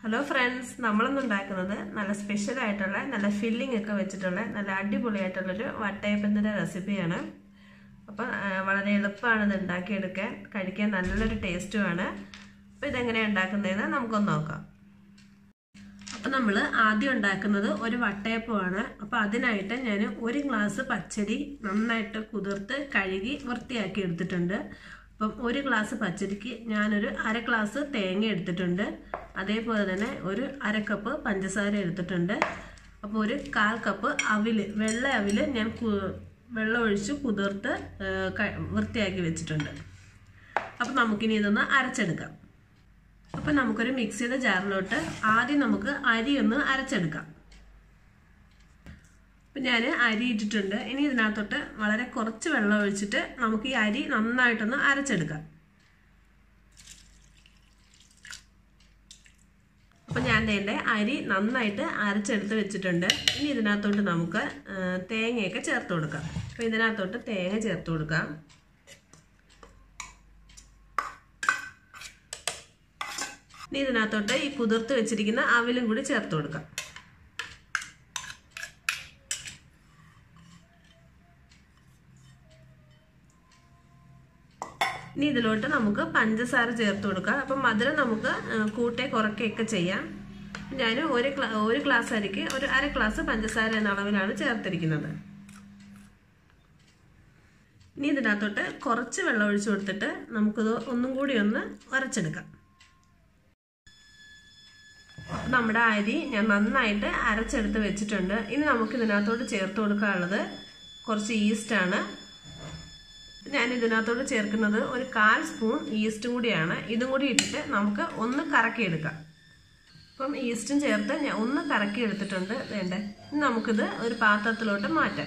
hello friends നമ്മളിന്ന് ഉണ്ടാക്കുന്നത് നല്ല സ്പെഷ്യൽ ആയിട്ടുള്ള നല്ല ഫില്ലിംഗ് ഒക്കെ വെച്ചിട്ടുള്ള നല്ല അടിപൊളിയായിട്ടുള്ളൊരു വട്ടയപ്പത്തിൻ്റെ റെസിപ്പിയാണ് അപ്പം ആ, വളരെ എളുപ്പമാണ് ഇത് ഉണ്ടാക്കിയെടുക്കാൻ കഴിക്കാൻ നല്ലൊരു ടേസ്റ്റുമാണ് അപ്പോൾ ഇതെങ്ങനെയാണ് ഉണ്ടാക്കുന്നതെന്ന് നമുക്കൊന്ന് നോക്കാം അപ്പം നമ്മൾ ആദ്യം ഉണ്ടാക്കുന്നത് ഒരു വട്ടയപ്പമാണ് അപ്പോൾ അതിനായിട്ട് ഞാൻ ഒരു ഗ്ലാസ് പച്ചരി നന്നായിട്ട് കുതിർത്ത് കഴുകി വൃത്തിയാക്കി എടുത്തിട്ടുണ്ട് അപ്പം ഒരു ഗ്ലാസ് പച്ചരിക്ക് ഞാനൊരു അര ഗ്ലാസ് തേങ്ങ എടുത്തിട്ടുണ്ട് അതേപോലെ തന്നെ ഒരു അര കപ്പ് പഞ്ചസാര എടുത്തിട്ടുണ്ട് അപ്പോൾ ഒരു കാൽ കപ്പ് അവില് വെള്ള അവില് ഞാൻ കു- വെള്ളം ഒഴിച്ച് കുതിർത്ത് ആ, ക- വൃത്തിയാക്കി വെച്ചിട്ടുണ്ട് അപ്പം നമുക്കിനി ഇതൊന്ന് അരച്ചെടുക്കാം അപ്പം നമുക്കൊരു മിക്സിയുടെ ജാറിലോട്ട് ആദ്യം നമുക്ക് അരി ഒന്ന് അരച്ചെടുക്കാം അപ്പം ഞാൻ അരി ഇട്ടിട്ടുണ്ട് ഇനി ഇതിനകത്തോട്ട് വളരെ കുറച്ച് വെള്ളം ഒഴിച്ചിട്ട് നമുക്ക് ഈ അരി നന്നായിട്ടൊന്ന് അരച്ചെടുക്കാം അപ്പം ഞാൻ എൻ്റെ അരി നന്നായിട്ട് അരച്ചെടുത്ത് വെച്ചിട്ടുണ്ട് ഇനി ഇതിനകത്തോട്ട് നമുക്ക് ആ, തേങ്ങയൊക്കെ ചേർത്ത് കൊടുക്കാം അപ്പം ഇതിനകത്തോട്ട് തേങ്ങ ചേർത്ത് കൊടുക്കാം ഇനി ഇതിനകത്തോട്ട് ഈ കുതിർത്ത് വെച്ചിരിക്കുന്ന അവിലും കൂടി ചേർത്ത് കൊടുക്കാം ഇനി ഇതിലോട്ട് നമുക്ക് പഞ്ചസാര ചേർത്ത് കൊടുക്കാം അപ്പം മധുരം നമുക്ക് ആ, കൂട്ടേ കുറയ്ക്കുകയൊക്കെ ചെയ്യാം ഞാൻ ഒരു ഗ്ലാ ഒരു ഗ്ലാസ് അരിക്ക് ഒരു അര ഗ്ലാസ് പഞ്ചസാര എന്ന അളവിലാണ് ചേർത്തിരിക്കുന്നത് ഇനി ഇതിനകത്തോട്ട് കുറച്ച് വെള്ളം ഒഴിച്ചു കൊടുത്തിട്ട് നമുക്കിത് ഒന്നും കൂടി ഒന്ന് അരച്ചെടുക്കാം അപ്പം നമ്മുടെ അരി ഞാൻ നന്നായിട്ട് അരച്ചെടുത്ത് വെച്ചിട്ടുണ്ട് ഇനി നമുക്ക് ഇതിനകത്തോട്ട് ചേർത്ത് കൊടുക്കാനുള്ളത് കുറച്ച് ഈസ്റ്റാണ് ഞാൻ ഇതിനകത്തോട്ട് ചേർക്കുന്നത് ഒരു കാൽ സ്പൂൺ ഈസ്റ്റ് കൂടിയാണ് ഇതും കൂടി ഇട്ടിട്ട് നമുക്ക് ഒന്ന് കറക്കിയെടുക്കാം അപ്പം ഈസ്റ്റും ചേർത്ത് ഞാൻ ഒന്ന് കറക്കി എടുത്തിട്ടുണ്ട് വേണ്ടേ ഇനി നമുക്കിത് ഒരു പാത്രത്തിലോട്ട് മാറ്റാം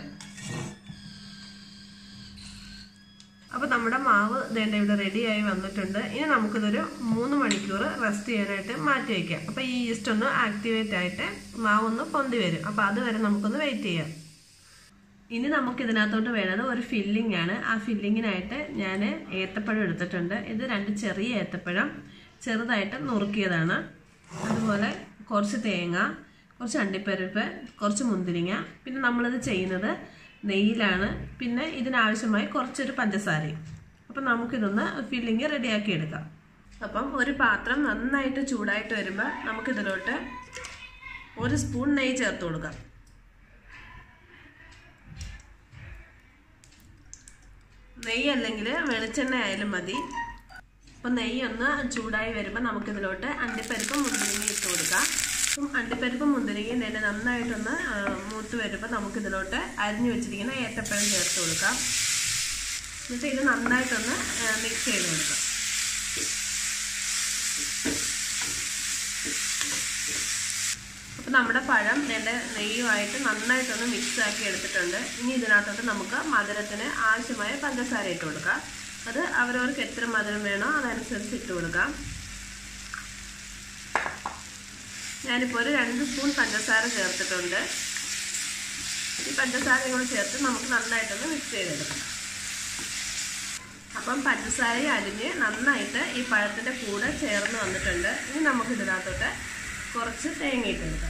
അപ്പോൾ നമ്മുടെ മാവ് വേണ്ട ഇവിടെ റെഡിയായി വന്നിട്ടുണ്ട് ഇനി നമുക്കിതൊരു മൂന്ന് മണിക്കൂർ റെസ്റ്റ് ചെയ്യാനായിട്ട് മാറ്റി വയ്ക്കാം അപ്പോൾ ഈ ഈസ്റ്റ് ഒന്ന് ആക്ടിവേറ്റ് ആയിട്ട് മാവ് ഒന്ന് പൊന്തി വരും അപ്പോൾ അതുവരെ നമുക്കൊന്ന് വെയിറ്റ് ചെയ്യാം ഇനി നമുക്ക് ഇതിനകത്തോട്ട് വേണ്ടത് ഒരു ഫില്ലിംഗ് ആണ് ആ ഫില്ലിങ്ങിനായിട്ട് ഞാൻ ഏത്തപ്പഴം എടുത്തിട്ടുണ്ട് ഇത് രണ്ട് ചെറിയ ഏത്തപ്പഴം ചെറുതായിട്ട് നുറുക്കിയതാണ് അതുപോലെ കുറച്ച് തേങ്ങ കുറച്ച് അണ്ടിപ്പരിപ്പ് കുറച്ച് മുന്തിരിങ്ങ പിന്നെ നമ്മളിത് ചെയ്യുന്നത് നെയ്യിലാണ് പിന്നെ ഇതിനാവശ്യമായി കുറച്ചൊരു പഞ്ചസാരയും അപ്പം നമുക്കിതൊന്ന് ഫില്ലിങ് റെഡിയാക്കി എടുക്കാം അപ്പം ഒരു പാത്രം നന്നായിട്ട് ചൂടായിട്ട് വരുമ്പോൾ നമുക്കിതിലോട്ട് ഒരു സ്പൂൺ നെയ്യ് ചേർത്ത് കൊടുക്കാം നെയ്യ് അല്ലെങ്കിൽ വെളിച്ചെണ്ണ ആയാലും മതി അപ്പം നെയ്യ് ഒന്ന് ചൂടായി വരുമ്പോൾ നമുക്കിതിലോട്ട് അണ്ടിപ്പരിപ്പും മുന്തിരിങ്ങയും ഇട്ട് കൊടുക്കാം അപ്പം അണ്ടിപ്പരിപ്പും മുന്തിരിങ്ങയും തന്നെ നന്നായിട്ടൊന്ന് ആ, മൂത്ത് വരുമ്പോൾ നമുക്കിതിലോട്ട് അരിഞ്ഞു വെച്ചിരിക്കുന്ന ഏത്തപ്പഴം ചേർത്ത് കൊടുക്കാം എന്നിട്ട് ഇത് നന്നായിട്ടൊന്ന് മിക്സ് ചെയ്ത് കൊടുക്കാം അപ്പം നമ്മുടെ പഴം രണ്ട് നെയ്യുമായിട്ട് നന്നായിട്ടൊന്ന് മിക്സ് ആക്കി എടുത്തിട്ടുണ്ട് ഇനി ഇതിനകത്തോട്ട് നമുക്ക് മധുരത്തിന് ആവശ്യമായ പഞ്ചസാര ഇട്ട് കൊടുക്കാം അത് അവരവർക്ക് എത്ര മധുരം വേണോ അതനുസരിച്ച് ഇട്ട് കൊടുക്കാം ഞാനിപ്പോൾ ഒരു രണ്ട് സ്പൂൺ പഞ്ചസാര ചേർത്തിട്ടുണ്ട് ഈ പഞ്ചസാരയും കൂടി ചേർത്ത് നമുക്ക് നന്നായിട്ടൊന്ന് മിക്സ് ചെയ്തെടുക്കാം അപ്പം പഞ്ചസാര അരിഞ്ഞ് നന്നായിട്ട് ഈ പഴത്തിൻ്റെ കൂടെ ചേർന്ന് വന്നിട്ടുണ്ട് ഇനി നമുക്ക് ഇതിനകത്തോട്ട് കുറച്ച് തേങ്ങ ഇട്ട് കൊടുക്കാം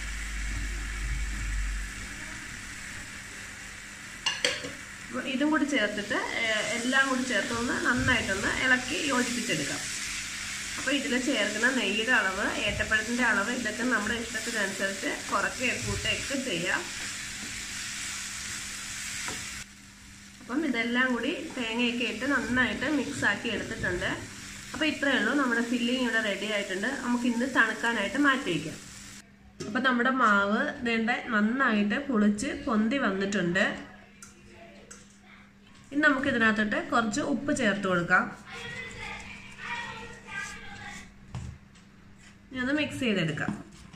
അപ്പോൾ ഇതും കൂടി ചേർത്തിട്ട് ഏഹ്, എല്ലാം കൂടി ചേർത്തൊന്ന് നന്നായിട്ടൊന്ന് ഇളക്കി യോജിപ്പിച്ചെടുക്കാം അപ്പോൾ ഇതിൽ ചേർക്കുന്ന നെയ്യുടെ അളവ് ഏത്തപ്പഴത്തിൻ്റെ അളവ് ഇതൊക്കെ നമ്മുടെ ഇഷ്ടത്തിനനുസരിച്ച് കുറയ്ക്കുകയോ കൂട്ടുകയൊക്കെ ചെയ്യാം അപ്പം ഇതെല്ലാം കൂടി തേങ്ങയൊക്കെ ഇട്ട് നന്നായിട്ട് മിക്സ് ആക്കി എടുത്തിട്ടുണ്ട് അപ്പോൾ ഇത്രയേ ഉള്ളൂ നമ്മുടെ ഫില്ലിങ് ഇവിടെ റെഡി ആയിട്ടുണ്ട് നമുക്ക് ഇന്ന് തണുക്കാനായിട്ട് മാറ്റി വയ്ക്കാം അപ്പം നമ്മുടെ മാവ് വേണ്ട നന്നായിട്ട് പുളിച്ച് പൊന്തി വന്നിട്ടുണ്ട് ഇനി നമുക്ക് ഇതിനകത്തോട്ട് കുറച്ച് ഉപ്പ് ചേർത്ത് കൊടുക്കാം ഇനി ഒന്ന് മിക്സ് ചെയ്തെടുക്കാം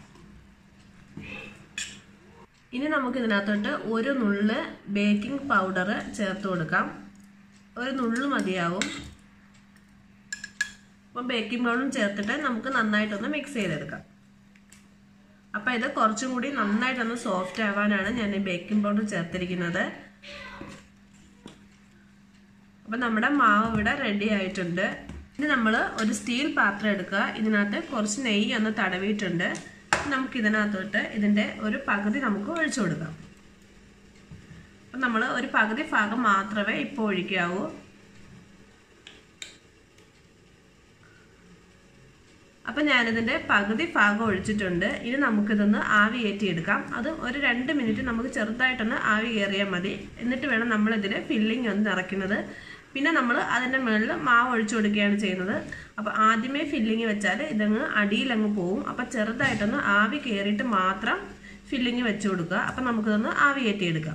ഇനി നമുക്ക് ഇതിനകത്തോട്ട് ഒരു നുള്ള് ബേക്കിംഗ് പൗഡർ ചേർത്ത് കൊടുക്കാം ഒരു നുള്ള് മതിയാവും അപ്പം ബേക്കിംഗ് പൗഡറും ചേർത്തിട്ട് നമുക്ക് നന്നായിട്ടൊന്ന് മിക്സ് ചെയ്തെടുക്കാം അപ്പം ഇത് കുറച്ചും കൂടി നന്നായിട്ടൊന്ന് സോഫ്റ്റ് ആവാനാണ് ഞാൻ ഈ ബേക്കിംഗ് പൗഡർ ചേർത്തിരിക്കുന്നത് അപ്പം നമ്മുടെ മാവ് ഇവിടെ റെഡി ആയിട്ടുണ്ട് ഇനി നമ്മൾ ഒരു സ്റ്റീൽ പാത്രം എടുക്കുക ഇതിനകത്ത് കുറച്ച് നെയ്യ് ഒന്ന് തടവിയിട്ടുണ്ട് നമുക്ക് ഇതിനകത്തോട്ട് ഇതിൻ്റെ ഒരു പകുതി നമുക്ക് ഒഴിച്ചു കൊടുക്കാം അപ്പം നമ്മൾ ഒരു പകുതി ഭാഗം മാത്രമേ ഇപ്പോൾ ഒഴിക്കാവൂ അപ്പം ഞാനിതിൻ്റെ പകുതി ഭാഗം ഒഴിച്ചിട്ടുണ്ട് ഇനി നമുക്കിതൊന്ന് ആവി കയറ്റിയെടുക്കാം അത് ഒരു രണ്ട് മിനിറ്റ് നമുക്ക് ചെറുതായിട്ടൊന്ന് ആവി കയറിയാൽ മതി എന്നിട്ട് വേണം നമ്മളിതിൽ ഫില്ലിംഗ് ഒന്ന് നിറയ്ക്കുന്നത് പിന്നെ നമ്മൾ അതിൻ്റെ മുകളിൽ മാവ് ഒഴിച്ചു കൊടുക്കുകയാണ് ചെയ്യുന്നത് അപ്പോൾ ആദ്യമേ ഫില്ലിങ് വെച്ചാൽ ഇതങ്ങ് അടിയിലങ്ങ് പോവും അപ്പോൾ ചെറുതായിട്ടൊന്ന് ആവി കയറിയിട്ട് മാത്രം ഫില്ലിങ് വെച്ച് കൊടുക്കുക അപ്പം നമുക്കിതൊന്ന് ആവി കയറ്റിയെടുക്കാം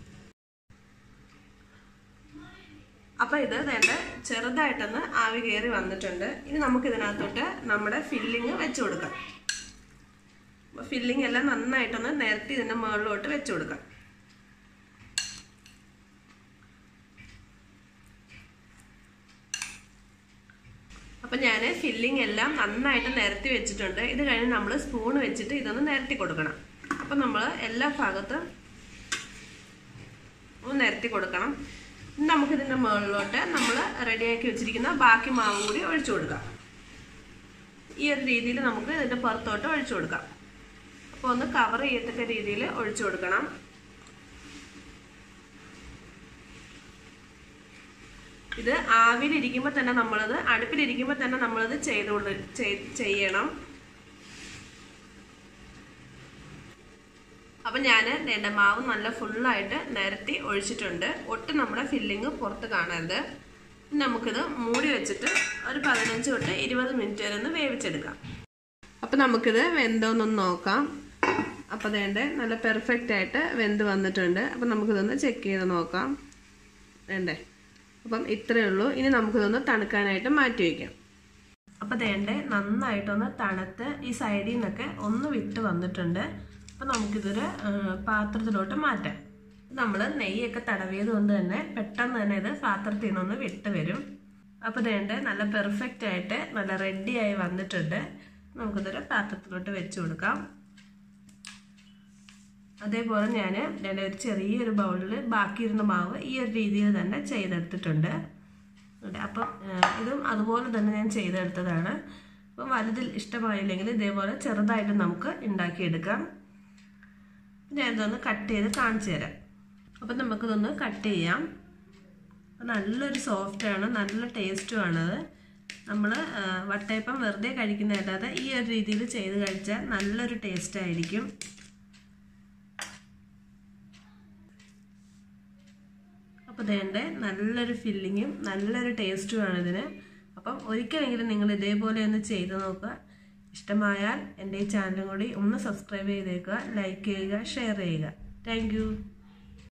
അപ്പം ഇത് വേണ്ട ചെറുതായിട്ടൊന്ന് ആവി കയറി വന്നിട്ടുണ്ട് ഇനി നമുക്ക് ഇതിനകത്തോട്ട് നമ്മുടെ ഫില്ലിങ് വെച്ച് കൊടുക്കാം ഫില്ലിങ് എല്ലാം നന്നായിട്ടൊന്ന് നിരത്തി ഇതിൻ്റെ മുകളിലോട്ട് വെച്ച് കൊടുക്കാം അപ്പം ഞാൻ ഫില്ലിംഗ് എല്ലാം നന്നായിട്ട് നിരത്തി വെച്ചിട്ടുണ്ട് ഇത് കഴിഞ്ഞ് നമ്മൾ സ്പൂൺ വെച്ചിട്ട് ഇതൊന്ന് നിരത്തി കൊടുക്കണം അപ്പം നമ്മൾ എല്ലാ ഭാഗത്തും ഒന്ന് നിരത്തി കൊടുക്കണം നമുക്കിതിൻ്റെ മുകളിലോട്ട് നമ്മൾ റെഡിയാക്കി വെച്ചിരിക്കുന്ന ബാക്കി മാവും കൂടി ഒഴിച്ചു കൊടുക്കാം ഈ ഒരു രീതിയിൽ നമുക്ക് ഇതിൻ്റെ പുറത്തോട്ട് ഒഴിച്ചു കൊടുക്കാം അപ്പോൾ ഒന്ന് കവർ ചെയ്യത്തക്ക രീതിയിൽ ഒഴിച്ചു കൊടുക്കണം ഇത് ആവിയിലിരിക്കുമ്പോൾ തന്നെ നമ്മളത് അടുപ്പിലിരിക്കുമ്പോൾ തന്നെ നമ്മളത് ചെയ്തുകൊണ്ട് ചെയ്യണം അപ്പം ഞാൻ എൻ്റെ മാവ് നല്ല ഫുള്ളായിട്ട് നിരത്തി ഒഴിച്ചിട്ടുണ്ട് ഒട്ടും നമ്മുടെ ഫില്ലിങ് പുറത്ത് കാണരുത് നമുക്കിത് മൂടി വെച്ചിട്ട് ഒരു പതിനഞ്ച് തൊട്ട് ഇരുപത് മിനിറ്റ് വരെ ഒന്ന് വേവിച്ചെടുക്കാം അപ്പം നമുക്കിത് വെന്തോന്നൊന്ന് നോക്കാം അപ്പം അതേണ്ട നല്ല പെർഫെക്റ്റ് ആയിട്ട് വെന്ത് വന്നിട്ടുണ്ട് അപ്പം നമുക്കിതൊന്ന് ചെക്ക് ചെയ്ത് നോക്കാം വേണ്ടേ അപ്പം ഇത്രയേ ഉള്ളൂ ഇനി നമുക്കിതൊന്ന് തണുക്കാനായിട്ട് മാറ്റി വയ്ക്കാം അപ്പം തേണ്ട നന്നായിട്ടൊന്ന് തണുത്ത് ഈ സൈഡിൽ നിന്നൊക്കെ ഒന്ന് വിട്ട് വന്നിട്ടുണ്ട് അപ്പം നമുക്കിതൊരു പാത്രത്തിലോട്ട് മാറ്റാം നമ്മൾ നെയ്യൊക്കെ തടവിയത് കൊണ്ട് തന്നെ പെട്ടെന്ന് തന്നെ ഇത് പാത്രത്തിൽ നിന്നൊന്ന് വിട്ട് വരും അപ്പോൾ തേണ്ട നല്ല പെർഫെക്റ്റ് ആയിട്ട് നല്ല റെഡിയായി വന്നിട്ടുണ്ട് നമുക്കിതൊരു പാത്രത്തിലോട്ട് വെച്ച് കൊടുക്കാം അതേപോലെ ഞാൻ എൻ്റെ ഒരു ചെറിയൊരു ബൗളിൽ ബാക്കിയിരുന്ന മാവ് ഈ ഒരു രീതിയിൽ തന്നെ ചെയ്തെടുത്തിട്ടുണ്ട് അപ്പം ഇതും അതുപോലെ തന്നെ ഞാൻ ചെയ്തെടുത്തതാണ് അപ്പം വലുതിൽ ഇഷ്ടമായില്ലെങ്കിൽ ഇതേപോലെ ചെറുതായിട്ട് നമുക്ക് ഉണ്ടാക്കിയെടുക്കാം ഞാൻ ഇതൊന്ന് കട്ട് ചെയ്ത് കാണിച്ചു തരാം അപ്പം നമുക്കിതൊന്ന് കട്ട് ചെയ്യാം നല്ലൊരു സോഫ്റ്റാണ് നല്ല ടേസ്റ്റുമാണത് നമ്മൾ വട്ടയപ്പം വെറുതെ കഴിക്കുന്നതല്ലാതെ ഈ ഒരു രീതിയിൽ ചെയ്ത് കഴിച്ചാൽ നല്ലൊരു ടേസ്റ്റ് ആയിരിക്കും അപ്പോൾ ഇതേണ്ട നല്ലൊരു ഫില്ലിങ്ങും നല്ലൊരു ടേസ്റ്റുമാണ് ഇതിന് അപ്പം ഒരിക്കലെങ്കിലും നിങ്ങൾ ഇതേപോലെ ഒന്ന് ചെയ്ത് നോക്കുക ഇഷ്ടമായാൽ എൻ്റെ ഈ ചാനലും കൂടി ഒന്ന് സബ്സ്ക്രൈബ് ചെയ്തേക്കുക ലൈക്ക് ചെയ്യുക ഷെയർ ചെയ്യുക താങ്ക്